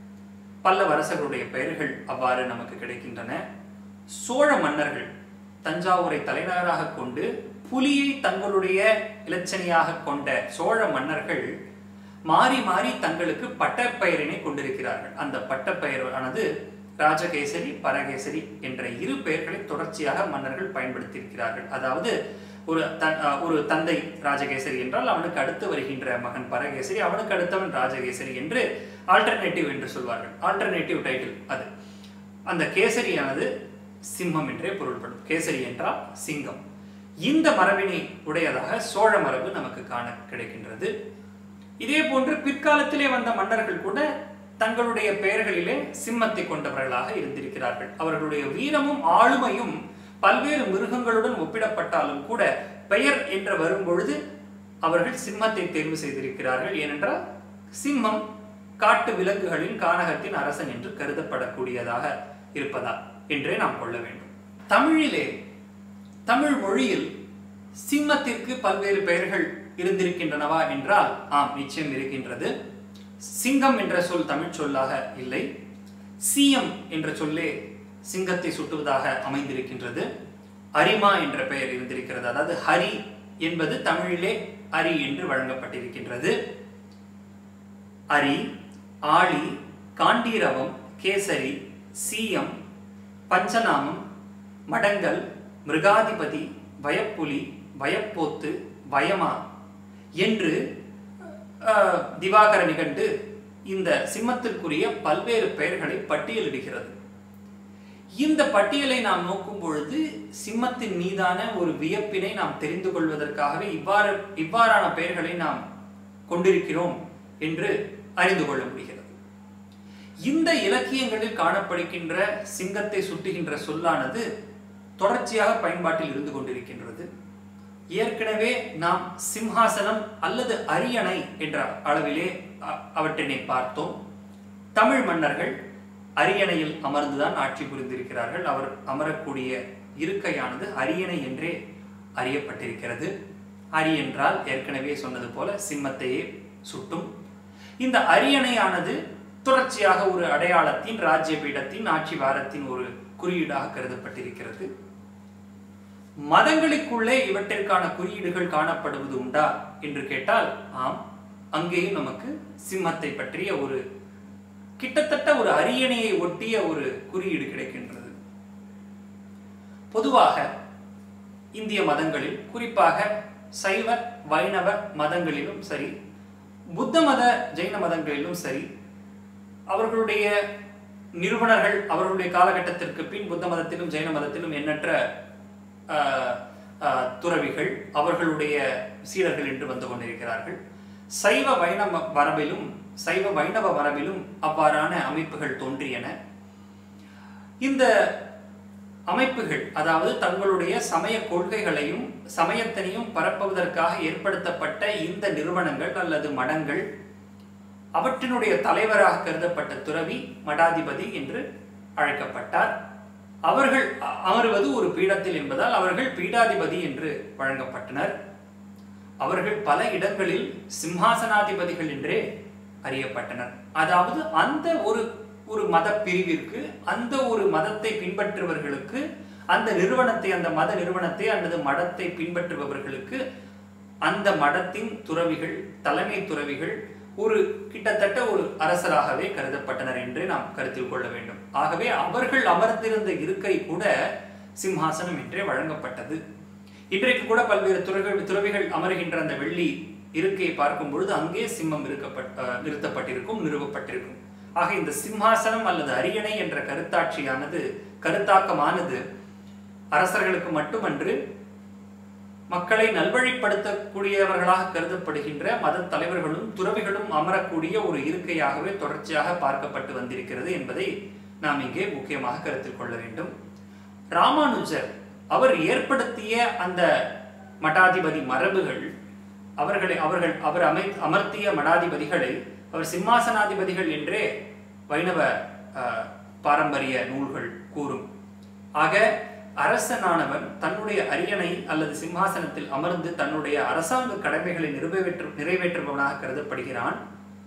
பல்லவ அரசர்களுடைய பெயர்கள் அவ்வாறு நமக்கு கிடைக்கின்றன சோழ மன்னர்கள் தஞ்சாவூரை தலைநகராக கொண்டு புலியை தங்களுடைய இலச்சனையாக கொண்ட சோழ மன்னர்கள் மாறி மாறி தங்களுக்கு பட்டப்பெயரினை கொண்டிருக்கிறார்கள் அந்த பட்டப்பெயரானது ராஜகேசரி பரகேசரி என்ற இரு பெயர்களை தொடர்ச்சியாக மன்னர்கள் பயன்படுத்தியிருக்கிறார்கள் அதாவது ஒரு தன் அஹ் ஒரு தந்தை ராஜகேசரி என்றால் அவனுக்கு அடுத்து வருகின்ற மகன் பரகேசரி அவனுக்கு அடுத்தவன் ராஜகேசரி என்று ஆல்டர்னேட்டிவ் என்று சொல்வார்கள் ஆல்டர்னேட்டிவ் டைட்டில் அது அந்த கேசரியானது சிம்மம் என்றே பொருள்படும் கேசரி என்றால் சிங்கம் இந்த மரபினை உடையதாக சோழ மரபு நமக்கு காண கிடைக்கின்றது இதே போன்று பிற்காலத்திலே வந்த மன்னர்கள் கூட தங்களுடைய பெயர்களிலே சிம்மத்தை கொண்டவர்களாக இருந்திருக்கிறார்கள் அவர்களுடைய வீரமும் ஆளுமையும் பல்வேறு மிருகங்களுடன் ஒப்பிடப்பட்டாலும் கூட பெயர் என்று வரும்பொழுது அவர்கள் சிம்மத்தை தேர்வு செய்திருக்கிறார்கள் ஏனென்றால் சிம்மம் காட்டு விலங்குகளின் கானகத்தின் அரசன் என்று கருதப்படக்கூடியதாக இருப்பதா என்றே நாம் கொள்ள வேண்டும் தமிழிலே தமிழ் மொழியில் சிம்மத்திற்கு பல்வேறு பெயர்கள் இருந்திருக்கின்றனவா என்றால் ஆம் நிச்சயம் இருக்கின்றது சிங்கம் என்ற சொல் தமிழ் சொல்லாக இல்லை சியம் என்ற சொல்லே சிங்கத்தை சுட்டுவதாக அமைந்திருக்கின்றது அரிமா என்ற பெயர் இருந்திருக்கிறது அதாவது ஹரி என்பது தமிழிலே அரி என்று வழங்கப்பட்டிருக்கின்றது அரி ஆளி காண்டீரவம் கேசரி சீயம் பஞ்சநாமம் மடங்கல் மிருகாதிபதி வயப்புலி வயப்போத்து வயமா என்று அஹ், திவாகர நிகண்டு இந்த சிம்மத்திற்குரிய பல்வேறு பெயர்களை பட்டியலிடுகிறது இந்த பட்டியலை நாம் நோக்கும் பொழுது சிம்மத்தின் மீதான ஒரு வியப்பினை நாம் தெரிந்து கொள்வதற்காகவே இவ்வாறு இவ்வாறான பெயர்களை நாம் கொண்டிருக்கிறோம் என்று அறிந்து கொள்ள முடிகிறது இந்த இலக்கியங்களில் காணப்படுகின்ற சிங்கத்தை சுட்டுகின்ற சொல்லானது தொடர்ச்சியாக பயன்பாட்டில் இருந்து கொண்டிருக்கின்றது ஏற்கனவே நாம் சிம்ஹாசனம் அல்லது அரியணை என்ற அளவிலே அ- அவற்றினை பார்த்தோம் தமிழ் மன்னர்கள் அரியணையில் அமர்ந்துதான் ஆட்சி புரிந்திருக்கிறார்கள் அவர் அமரக்கூடிய இருக்கையானது அரியணை என்றே அறியப்பட்டிருக்கிறது அரி என்றால் ஏற்கனவே சொன்னது போல சிம்மத்தையே சுட்டும் இந்த அரியணையானது தொடர்ச்சியாக ஒரு அடையாளத்தின் ராஜ்ய பீடத்தின் ஆட்சி வாரத்தின் ஒரு குறியீடாக கருதப்பட்டிருக்கிறது மதங்களுக்குள்ளே இவற்றிற்கான குறியீடுகள் காணப்படுவது உண்டா என்று கேட்டால் ஆம் அங்கேயும் நமக்கு சிம்மத்தை பற்றிய ஒரு கிட்டத்தட்ட ஒரு அரியணையை ஒட்டிய ஒரு குறியீடு கிடைக்கின்றது பொதுவாக இந்திய மதங்களில் குறிப்பாக சைவ வைணவ மதங்களிலும் சரி புத்த மத ஜெயின மதங்களிலும் சரி அவர்களுடைய நிறுவனர்கள் அவர்களுடைய காலகட்டத்திற்கு பின் புத்த மதத்திலும் ஜெயின மதத்திலும் எண்ணற்ற ஆஹ், ஆஹ், துறவிகள் அவர்களுடைய சீடர்கள் என்று வந்து கொண்டிருக்கிறார்கள் சைவ வைணவ மரபிலும் சைவ வைணவ மரபிலும் அவ்வாறான அமைப்புகள் தோன்றியன இந்த அமைப்புகள் அதாவது தங்களுடைய சமய கொள்கைகளையும் சமயத்தினையும் பரப்புவதற்காக ஏற்படுத்தப்பட்ட இந்த நிறுவனங்கள் அல்லது மடங்கள் அவற்றினுடைய தலைவராக கருதப்பட்ட துறவி மடாதிபதி என்று அழைக்கப்பட்டார் அவர்கள் அ- அமருவது ஒரு பீடத்தில் என்பதால் அவர்கள் பீடாதிபதி என்று வழங்கப்பட்டனர் அவர்கள் பல இடங்களில் சிம்ஹாசனாதிபதிகள் என்றே அறியப்பட்டனர் அதாவது அந்த ஒரு ஒரு மத பிரிவிற்கு அந்த ஒரு மதத்தை பின்பற்றுபவர்களுக்கு அந்த நிறுவனத்தை அந்த மத நிறுவனத்தை அல்லது மடத்தை பின்பற்றுபவர்களுக்கு அந்த மடத்தின் துறவிகள் தலைமை துறவிகள் ஒரு கிட்டத்தட்ட ஒரு அரசராகவே கருதப்பட்டனர் என்று நாம் கருத்தில் கொள்ள வேண்டும் ஆகவே அவர்கள் அமர்ந்திருந்த இருக்கை கூட சிம்ஹாசனம் என்றே வழங்கப்பட்டது இன்றைக்கு கூட பல்வேறு துறவிகள் துறவிகள் அமருகின்ற அந்த வெள்ளி இருக்கையை பார்க்கும் பொழுது அங்கே சிம்மம் இருக்கப்பட்ட அஹ், நிறுத்தப்பட்டிருக்கும் நிறுவப்பட்டிருக்கும் ஆக இந்த சிம்ஹாசனம் அல்லது அரியணை என்ற கருத்தாட்சியானது கருத்தாக்கமானது அரசர்களுக்கு மட்டுமன்று மக்களை நல்வழிப்படுத்தக்கூடியவர்களாக கருதப்படுகின்ற மத தலைவர்களும் துறவிகளும் அமரக்கூடிய ஒரு இருக்கையாகவே தொடர்ச்சியாக பார்க்கப்பட்டு வந்திருக்கிறது என்பதை நாம் இங்கே முக்கியமாக கருத்தில் கொள்ள வேண்டும் ராமானுஜர் அவர் ஏற்படுத்திய அந்த மடாதிபதி மரபுகள் அவர்களை அவர்கள் அவர் அமை அமர்த்திய மடாதிபதிகளை அவர் சிம்மாசனாதிபதிகள் என்றே வைணவ அஹ், பாரம்பரிய நூல்கள் கூறும் ஆக அரசனானவன் தன்னுடைய அரியணை அல்லது சிம்மாசனத்தில் அமர்ந்து தன்னுடைய அரசாங்க கடமைகளை நிறைவேற்று நிறைவேற்றுபவனாக கருதப்படுகிறான்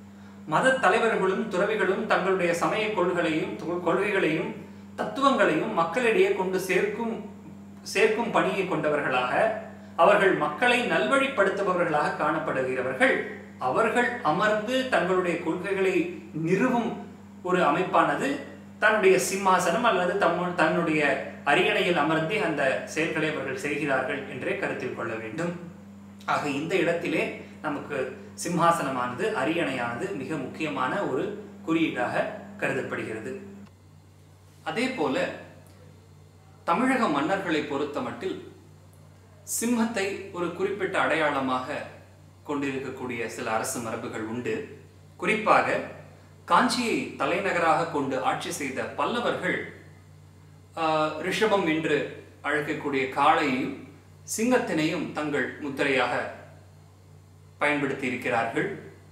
மத தலைவர்களும் துறவிகளும் தங்களுடைய சமய கொள்கைகளையும் தொ- கொள்கைகளையும் தத்துவங்களையும் மக்களிடையே கொண்டு சேர்க்கும் சேர்க்கும் பணியை கொண்டவர்களாக அவர்கள் மக்களை நல்வழிப்படுத்துபவர்களாக காணப்படுகிறவர்கள் அவர்கள் அமர்ந்து தங்களுடைய கொள்கைகளை நிறுவும் ஒரு அமைப்பானது தன்னுடைய சிம்மாசனம் அல்லது தம்மு தன்னுடைய அரியணையில் அமர்ந்து அந்த செயல்களை அவர்கள் செய்கிறார்கள் என்றே கருத்தில் கொள்ள வேண்டும் ஆக இந்த இடத்திலே நமக்கு சிம்ஹாசனமானது அரியணையானது மிக முக்கியமான ஒரு குறியீடாக கருதப்படுகிறது அதே போல தமிழக மன்னர்களை பொறுத்தமட்டில் சிம்மத்தை ஒரு குறிப்பிட்ட அடையாளமாக கொண்டிருக்கக்கூடிய சில அரசு மரபுகள் உண்டு குறிப்பாக காஞ்சியை தலைநகராக கொண்டு ஆட்சி செய்த பல்லவர்கள் ஆஹ், ரிஷபம் என்று அழைக்கக்கூடிய காளையையும் சிங்கத்தினையும் தங்கள் முத்திரையாக பயன்படுத்தி இருக்கிறார்கள்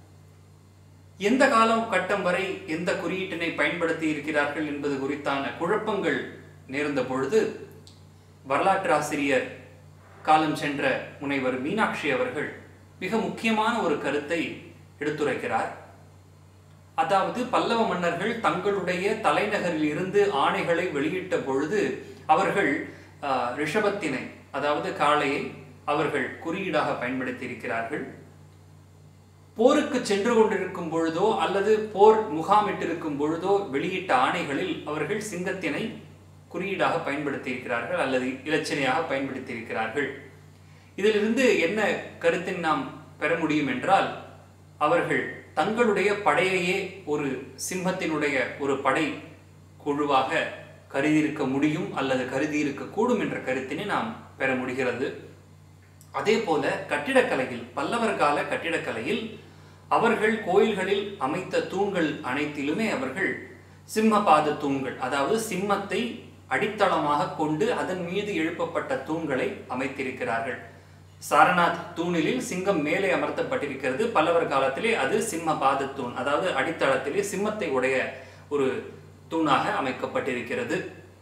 எந்த காலம் கட்டம் வரை எந்த குறியீட்டினை பயன்படுத்தி இருக்கிறார்கள் என்பது குறித்தான குழப்பங்கள் நேர்ந்த பொழுது வரலாற்று ஆசிரியர் காலம் சென்ற முனைவர் மீனாட்சி அவர்கள் மிக முக்கியமான ஒரு கருத்தை எடுத்துரைக்கிறார் அதாவது பல்லவ மன்னர்கள் தங்களுடைய தலைநகரில் இருந்து ஆணைகளை வெளியிட்ட பொழுது அவர்கள் ஆஹ், ரிஷபத்தினை அதாவது காளையை அவர்கள் குறியீடாக பயன்படுத்தி இருக்கிறார்கள் போருக்கு சென்று கொண்டிருக்கும் பொழுதோ அல்லது போர் முகாமிட்டிருக்கும் பொழுதோ வெளியிட்ட ஆணைகளில் அவர்கள் சிங்கத்தினை குறியீடாக பயன்படுத்தி இருக்கிறார்கள் அல்லது இலச்சினையாக பயன்படுத்தி இருக்கிறார்கள் இதிலிருந்து என்ன கருத்தின் நாம் பெற முடியும் என்றால் அவர்கள் தங்களுடைய படையையே ஒரு சிம்மத்தினுடைய ஒரு படை குழுவாக கருதியிருக்க முடியும் அல்லது கருதியிருக்க கூடும் என்ற கருத்தினை நாம் பெற முடிகிறது அதே போல கட்டிடக்கலையில் பல்லவர் கால கட்டிடக்கலையில் அவர்கள் கோயில்களில் அமைத்த தூண்கள் அனைத்திலுமே அவர்கள் சிம்மபாத தூண்கள் அதாவது சிம்மத்தை அடித்தளமாக கொண்டு அதன் மீது எழுப்பப்பட்ட தூண்களை அமைத்திருக்கிறார்கள் சாரநாத் தூணிலில் சிங்கம் மேலே அமர்த்தப்பட்டிருக்கிறது பல்லவர் காலத்திலே அது சிம்ம பாத தூண் அதாவது அடித்தளத்திலே சிம்மத்தை உடைய ஒரு தூணாக அமைக்கப்பட்டிருக்கிறது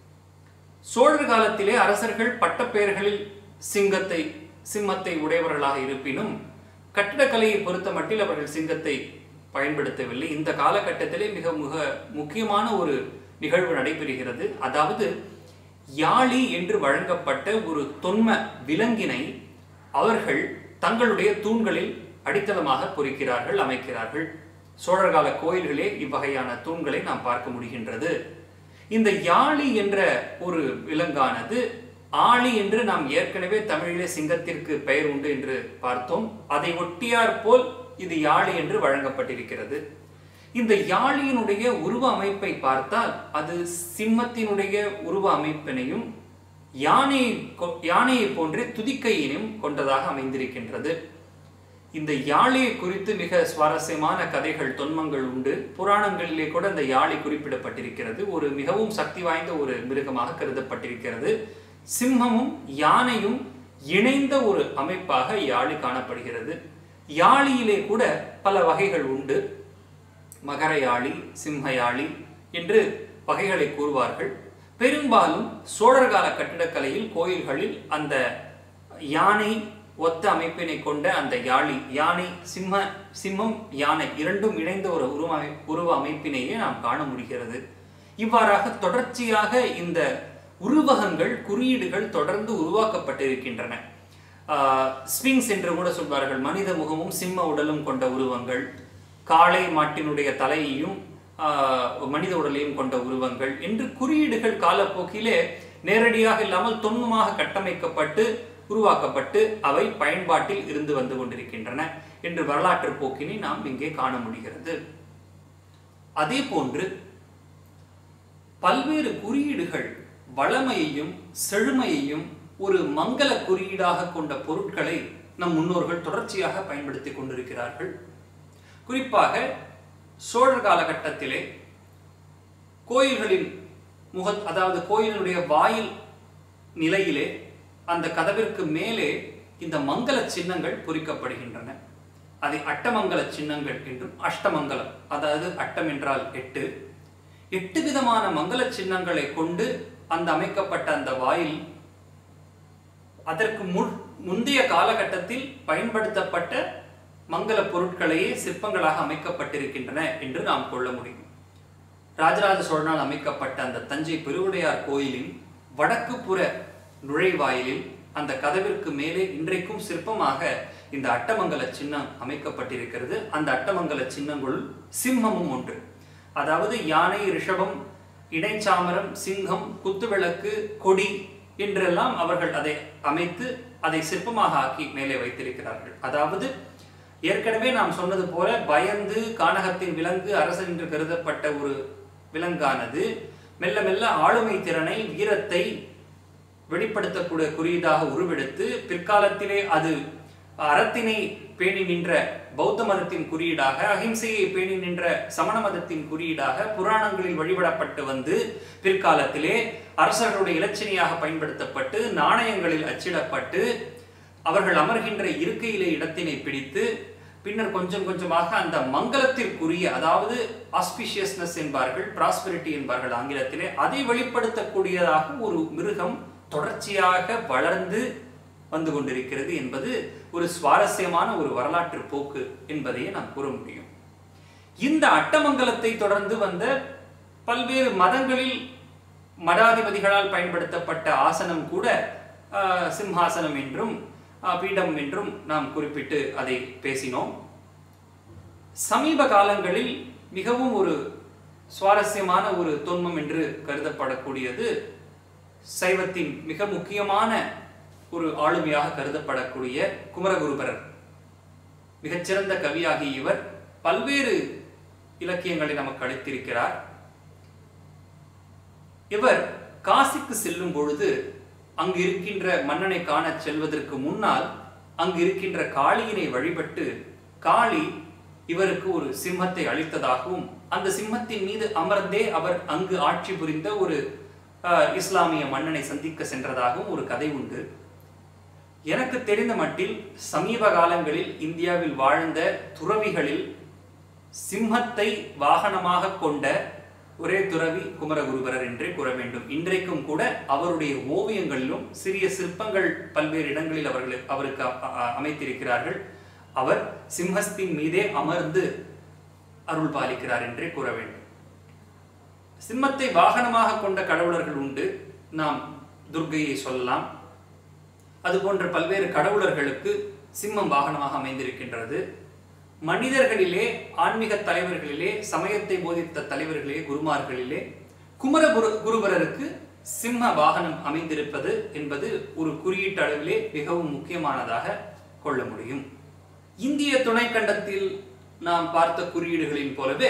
சோழர் காலத்திலே அரசர்கள் பட்டப்பெயர்களில் சிங்கத்தை சிம்மத்தை உடையவர்களாக இருப்பினும் கட்டிடக்கலையை பொறுத்த மட்டில் அவர்கள் சிங்கத்தை பயன்படுத்தவில்லை இந்த காலகட்டத்திலே மிக மிக முக்கியமான ஒரு நிகழ்வு நடைபெறுகிறது அதாவது யாழி என்று வழங்கப்பட்ட ஒரு தொன்ம விலங்கினை அவர்கள் தங்களுடைய தூண்களில் அடித்தளமாக பொறிக்கிறார்கள் அமைக்கிறார்கள் சோழர் கால கோயில்களே இவ்வகையான தூண்களை நாம் பார்க்க முடிகின்றது இந்த யாழி என்ற ஒரு விலங்கானது ஆழி என்று நாம் ஏற்கனவே தமிழிலே சிங்கத்திற்கு பெயர் உண்டு என்று பார்த்தோம் அதை ஒட்டியார் போல் இது யாழி என்று வழங்கப்பட்டிருக்கிறது இந்த யாழியினுடைய உருவ அமைப்பை பார்த்தால் அது சிம்மத்தினுடைய உருவ அமைப்பினையும் யானை யானையை போன்றே துதிக்கையினையும் கொண்டதாக அமைந்திருக்கின்றது இந்த யாழியை குறித்து மிக சுவாரஸ்யமான கதைகள் தொன்மங்கள் உண்டு புராணங்களிலே கூட இந்த யாழி குறிப்பிடப்பட்டிருக்கிறது ஒரு மிகவும் சக்தி வாய்ந்த ஒரு மிருகமாக கருதப்பட்டிருக்கிறது சிம்மமும் யானையும் இணைந்த ஒரு அமைப்பாக யாழி காணப்படுகிறது யாழியிலே கூட பல வகைகள் உண்டு மகர யாழி சிம்ம யாழி என்று வகைகளை கூறுவார்கள் பெரும்பாலும் சோழர் கால கட்டிடக்கலையில் கோயில்களில் அந்த யானை ஒத்த அமைப்பினை கொண்ட அந்த யாழி யானை சிம்ம சிம்மம் யானை இரண்டும் இணைந்த ஒரு உருவ அமை உருவ அமைப்பினையே நாம் காண முடிகிறது இவ்வாறாக தொடர்ச்சியாக இந்த உருவகங்கள் குறியீடுகள் தொடர்ந்து உருவாக்கப்பட்டிருக்கின்றன ஸ்பிங்ஸ் என்று கூட சொல்வார்கள் மனித முகமும் சிம்ம உடலும் கொண்ட உருவங்கள் காளை மாட்டினுடைய தலையையும் மனித உடலையும் கொண்ட உருவங்கள் என்று குறியீடுகள் காலப்போக்கிலே நேரடியாக இல்லாமல் தொன்மமாக கட்டமைக்கப்பட்டு உருவாக்கப்பட்டு அவை பயன்பாட்டில் இருந்து வந்து கொண்டிருக்கின்றன என்று வரலாற்று போக்கினை நாம் இங்கே காண முடிகிறது அதே போன்று பல்வேறு குறியீடுகள் வளமையையும் செழுமையையும் ஒரு மங்கள குறியீடாக கொண்ட பொருட்களை நம் முன்னோர்கள் தொடர்ச்சியாக பயன்படுத்தி கொண்டிருக்கிறார்கள் குறிப்பாக சோழர் காலகட்டத்திலே கோயில்களின் முக அதாவது கோயிலுடைய வாயில் நிலையிலே அந்த கதவிற்கு மேலே இந்த மங்கள சின்னங்கள் பொறிக்கப்படுகின்றன அதை அட்டமங்கல சின்னங்கள் என்றும் அஷ்டமங்கலம் அதாவது அட்டம் என்றால் எட்டு எட்டு விதமான மங்கள சின்னங்களை கொண்டு அந்த அமைக்கப்பட்ட அந்த வாயில் அதற்கு முன் முந்தைய காலகட்டத்தில் பயன்படுத்தப்பட்ட மங்கள பொருட்களையே சிற்பங்களாக அமைக்கப்பட்டிருக்கின்றன என்று நாம் கொள்ள முடியும் ராஜராஜ சோழனால் அமைக்கப்பட்ட அந்த தஞ்சை பெருவுடையார் கோயிலின் வடக்கு புற நுழைவாயிலில் அந்த கதவிற்கு மேலே இன்றைக்கும் சிற்பமாக இந்த அட்டமங்கல சின்னம் அமைக்கப்பட்டிருக்கிறது அந்த அட்டமங்கல சின்னங்களுள் சிம்மமும் ஒன்று அதாவது யானை ரிஷபம் இடைச்சாமரம் சிங்கம் குத்துவிளக்கு கொடி என்றெல்லாம் அவர்கள் அதை அமைத்து அதை சிற்பமாக ஆக்கி மேலே வைத்திருக்கிறார்கள் அதாவது ஏற்கனவே நாம் சொன்னது போல பயந்து கானகத்தின் விலங்கு அரசன் என்று கருதப்பட்ட ஒரு விலங்கானது மெல்ல மெல்ல ஆளுமை திறனை வீரத்தை வெளிப்படுத்தக்கூடிய குறியீடாக உருவெடுத்து பிற்காலத்திலே அது அறத்தினை பேணி நின்ற பௌத்த மதத்தின் குறியீடாக அகிம்சையை பேணி நின்ற சமண மதத்தின் குறியீடாக புராணங்களில் வழிபடப்பட்டு வந்து பிற்காலத்திலே அரசர்களுடைய இலச்சினையாக பயன்படுத்தப்பட்டு நாணயங்களில் அச்சிடப்பட்டு அவர்கள் அமர்கின்ற இருக்கையிலே இடத்தினை பிடித்து பின்னர் கொஞ்சம் கொஞ்சமாக அந்த மங்களத்திற்குரிய அதாவது ஆஸ்பிஷியஸ்னஸ் என்பார்கள் ப்ராஸ்பரிட்டி என்பார்கள் ஆங்கிலத்திலே அதை வெளிப்படுத்தக்கூடியதாக ஒரு மிருகம் தொடர்ச்சியாக வளர்ந்து வந்து கொண்டிருக்கிறது என்பது ஒரு சுவாரஸ்யமான ஒரு வரலாற்று போக்கு என்பதையே நாம் கூற முடியும் இந்த அட்டமங்கலத்தை தொடர்ந்து வந்த பல்வேறு மதங்களில் மடாதிபதிகளால் பயன்படுத்தப்பட்ட ஆசனம் கூட ஆஹ், சிம்ஹாசனம் என்றும் ஆஹ், பீடம் என்றும் நாம் குறிப்பிட்டு அதை பேசினோம் சமீப காலங்களில் மிகவும் ஒரு சுவாரஸ்யமான ஒரு தொன்மம் என்று கருதப்படக்கூடியது சைவத்தின் மிக முக்கியமான ஒரு ஆளுமையாக கருதப்படக்கூடிய குமரகுருபரர் மிகச்சிறந்த கவியாகிய இவர் பல்வேறு இலக்கியங்களை நமக்கு அளித்திருக்கிறார் இவர் காசிக்கு செல்லும் பொழுது அங்கு இருக்கின்ற மன்னனை காண செல்வதற்கு முன்னால் அங்கு இருக்கின்ற காளியினை வழிபட்டு காளி இவருக்கு ஒரு சிம்மத்தை அளித்ததாகவும் அந்த சிம்மத்தின் மீது அமர்ந்தே அவர் அங்கு ஆட்சி புரிந்த ஒரு அஹ், இஸ்லாமிய மன்னனை சந்திக்க சென்றதாகவும் ஒரு கதை உண்டு எனக்கு தெரிந்த மட்டில் சமீப காலங்களில் இந்தியாவில் வாழ்ந்த துறவிகளில் சிம்மத்தை வாகனமாக கொண்ட ஒரே துறவி குமரகுருபரர் என்றே கூற வேண்டும் இன்றைக்கும் கூட அவருடைய ஓவியங்களிலும் சிறிய சிற்பங்கள் பல்வேறு இடங்களில் அவர்கள் அவருக்கு அ- அ- அமைத்திருக்கிறார்கள் அவர் சிம்மத்தின் மீதே அமர்ந்து அருள் பாலிக்கிறார் என்றே கூற வேண்டும் சிம்மத்தை வாகனமாக கொண்ட கடவுளர்கள் உண்டு நாம் துர்க்கையை சொல்லலாம் அது போன்ற பல்வேறு கடவுளர்களுக்கு சிம்மம் வாகனமாக அமைந்திருக்கின்றது மனிதர்களிலே ஆன்மீக தலைவர்களிலே சமயத்தை போதித்த தலைவர்களிலே குருமார்களிலே குமர குரு குருபரருக்கு சிம்ம வாகனம் அமைந்திருப்பது என்பது ஒரு குறியீட்டு அளவிலே மிகவும் முக்கியமானதாக கொள்ள முடியும் இந்திய துணைக்கண்டத்தில் நாம் பார்த்த குறியீடுகளின் போலவே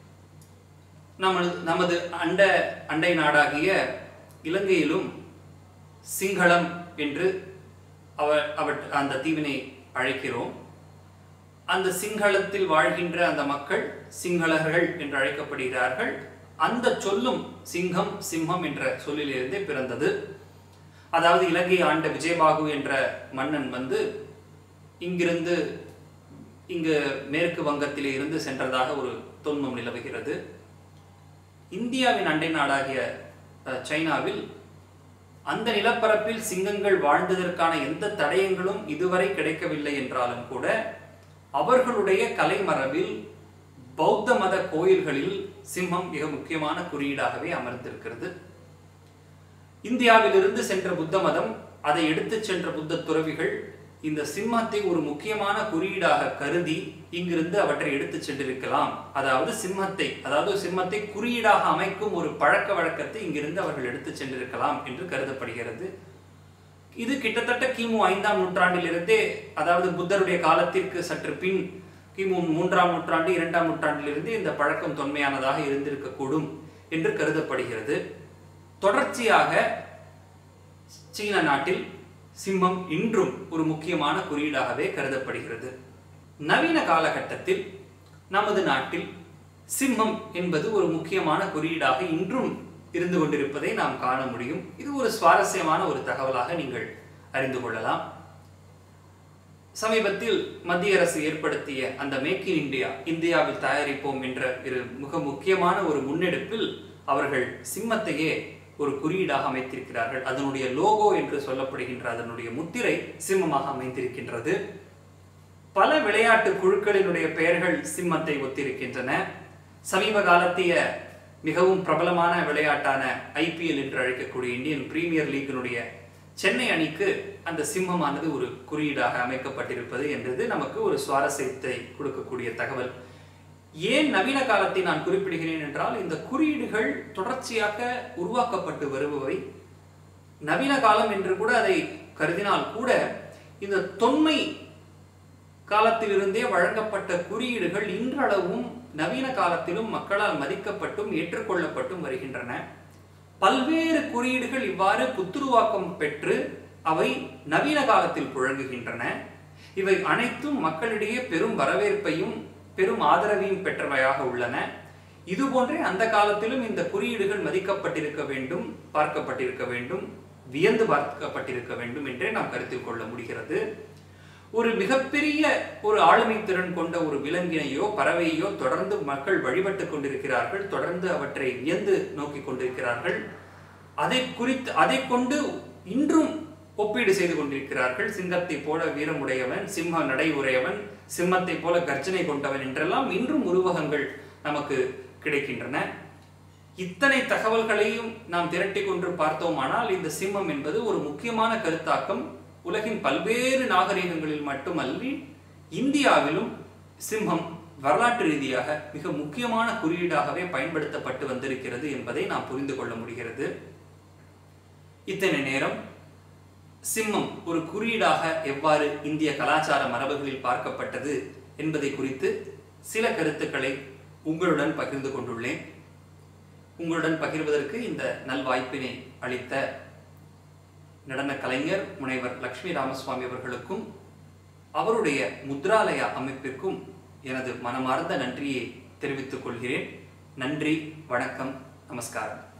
நமது நமது அண்ட அண்டை நாடாகிய இலங்கையிலும் சிங்களம் என்று அவ அவட் அந்த தீவினை அழைக்கிறோம் அந்த சிங்களத்தில் வாழ்கின்ற அந்த மக்கள் சிங்களர்கள் என்று அழைக்கப்படுகிறார்கள் அந்த சொல்லும் சிங்கம் சிம்மம் என்ற சொல்லிலிருந்தே பிறந்தது அதாவது இலங்கை ஆண்ட விஜயபாகு என்ற மன்னன் வந்து இங்கிருந்து இங்கு மேற்கு வங்கத்திலே இருந்து சென்றதாக ஒரு தொன்மம் நிலவுகிறது இந்தியாவின் அண்டை நாடாகிய அஹ், சைனாவில் அந்த நிலப்பரப்பில் சிங்கங்கள் வாழ்ந்ததற்கான எந்த தடயங்களும் இதுவரை கிடைக்கவில்லை என்றாலும் கூட அவர்களுடைய கலைமரபில் பௌத்த மத கோயில்களில் சிம்மம் மிக முக்கியமான குறியீடாகவே அமர்ந்திருக்கிறது இந்தியாவிலிருந்து சென்ற புத்த மதம் அதை எடுத்துச் சென்ற புத்த துறவிகள் இந்த சிம்மத்தை ஒரு முக்கியமான குறியீடாக கருதி இங்கிருந்து அவற்றை எடுத்துச் சென்றிருக்கலாம் அதாவது சிம்மத்தை அதாவது சிம்மத்தை குறியீடாக அமைக்கும் ஒரு பழக்க வழக்கத்தை இங்கிருந்து அவர்கள் எடுத்துச் சென்றிருக்கலாம் என்று கருதப்படுகிறது இது கிட்டத்தட்ட கிமு ஐந்தாம் நூற்றாண்டிலிருந்தே அதாவது புத்தருடைய காலத்திற்கு சற்று பின் கிமு மூன்றாம் நூற்றாண்டு இரண்டாம் நூற்றாண்டிலிருந்து இந்த பழக்கம் தொன்மையானதாக இருந்திருக்கக்கூடும் என்று கருதப்படுகிறது தொடர்ச்சியாக சீன நாட்டில் சிம்மம் இன்றும் ஒரு முக்கியமான குறியீடாகவே கருதப்படுகிறது நவீன காலகட்டத்தில் நமது நாட்டில் சிம்மம் என்பது ஒரு முக்கியமான குறியீடாக இன்றும் இருந்து கொண்டிருப்பதை நாம் காண முடியும் இது ஒரு சுவாரஸ்யமான ஒரு தகவலாக நீங்கள் அறிந்து கொள்ளலாம் சமீபத்தில் மத்திய அரசு ஏற்படுத்திய அந்த மேக் இன் இந்தியா இந்தியாவில் தயாரிப்போம் என்ற ஒரு மிக முக்கியமான ஒரு முன்னெடுப்பில் அவர்கள் சிம்மத்தையே ஒரு குறியீடாக அமைத்திருக்கிறார்கள் அதனுடைய லோகோ என்று சொல்லப்படுகின்ற அதனுடைய முத்திரை சிம்மமாக அமைந்திருக்கின்றது பல விளையாட்டு குழுக்களினுடைய பெயர்கள் சிம்மத்தை ஒத்திருக்கின்றன சமீப காலத்திய மிகவும் பிரபலமான விளையாட்டான ஐபிஎல் என்று அழைக்கக்கூடிய இந்தியன் பிரீமியர் லீக்கினுடைய சென்னை அணிக்கு அந்த சிம்மமானது ஒரு குறியீடாக அமைக்கப்பட்டிருப்பது என்றது நமக்கு ஒரு சுவாரஸ்யத்தை கொடுக்கக்கூடிய தகவல் ஏன் நவீன காலத்தை நான் குறிப்பிடுகிறேன் என்றால் இந்த குறியீடுகள் தொடர்ச்சியாக உருவாக்கப்பட்டு வருபவை நவீன காலம் என்று கூட அதை கருதினால் கூட இந்த தொன்மை காலத்திலிருந்தே வழங்கப்பட்ட குறியீடுகள் இன்றளவும் நவீன காலத்திலும் மக்களால் மதிக்கப்பட்டும் ஏற்றுக்கொள்ளப்பட்டும் வருகின்றன பல்வேறு குறியீடுகள் இவ்வாறு புத்துருவாக்கம் பெற்று அவை நவீன காலத்தில் புழங்குகின்றன இவை அனைத்தும் மக்களிடையே பெரும் வரவேற்பையும் பெரும் ஆதரவையும் பெற்றவையாக உள்ளன இதுபோன்றே அந்த காலத்திலும் இந்த குறியீடுகள் மதிக்கப்பட்டிருக்க வேண்டும் பார்க்கப்பட்டிருக்க வேண்டும் வியந்து பார்க்கப்பட்டிருக்க வேண்டும் என்றே நாம் கருத்தில் கொள்ள முடிகிறது ஒரு மிகப்பெரிய ஒரு ஆளுமை திறன் கொண்ட ஒரு விலங்கினையோ பறவையோ தொடர்ந்து மக்கள் வழிபட்டு கொண்டிருக்கிறார்கள் தொடர்ந்து அவற்றை வியந்து நோக்கி கொண்டிருக்கிறார்கள் அதை குறித்து அதை கொண்டு இன்றும் ஒப்பீடு செய்து கொண்டிருக்கிறார்கள் சிங்கத்தை போல வீரமுடையவன் சிம்ம நடை உடையவன் சிம்மத்தை போல கர்ஜனை கொண்டவன் என்றெல்லாம் இன்றும் உருவகங்கள் நமக்கு கிடைக்கின்றன இத்தனை தகவல்களையும் நாம் திரட்டி கொண்டு பார்த்தோமானால் இந்த சிம்மம் என்பது ஒரு முக்கியமான கருத்தாக்கம் உலகின் பல்வேறு நாகரிகங்களில் மட்டுமல்லி இந்தியாவிலும் சிம்மம் வரலாற்று ரீதியாக மிக முக்கியமான குறியீடாகவே பயன்படுத்தப்பட்டு வந்திருக்கிறது என்பதை நாம் புரிந்து கொள்ள முடிகிறது இத்தனை நேரம் சிம்மம் ஒரு குறியீடாக எவ்வாறு இந்திய கலாச்சார மரபுகளில் பார்க்கப்பட்டது என்பதை குறித்து சில கருத்துக்களை உங்களுடன் பகிர்ந்து கொண்டுள்ளேன் உங்களுடன் பகிர்வதற்கு இந்த நல்வாய்ப்பினை அளித்த நடன கலைஞர் முனைவர் லக்ஷ்மி ராமசுவாமி அவர்களுக்கும் அவருடைய முத்ராலயா அமைப்பிற்கும் எனது மனமார்ந்த நன்றியை தெரிவித்துக் கொள்கிறேன் நன்றி வணக்கம் நமஸ்காரம்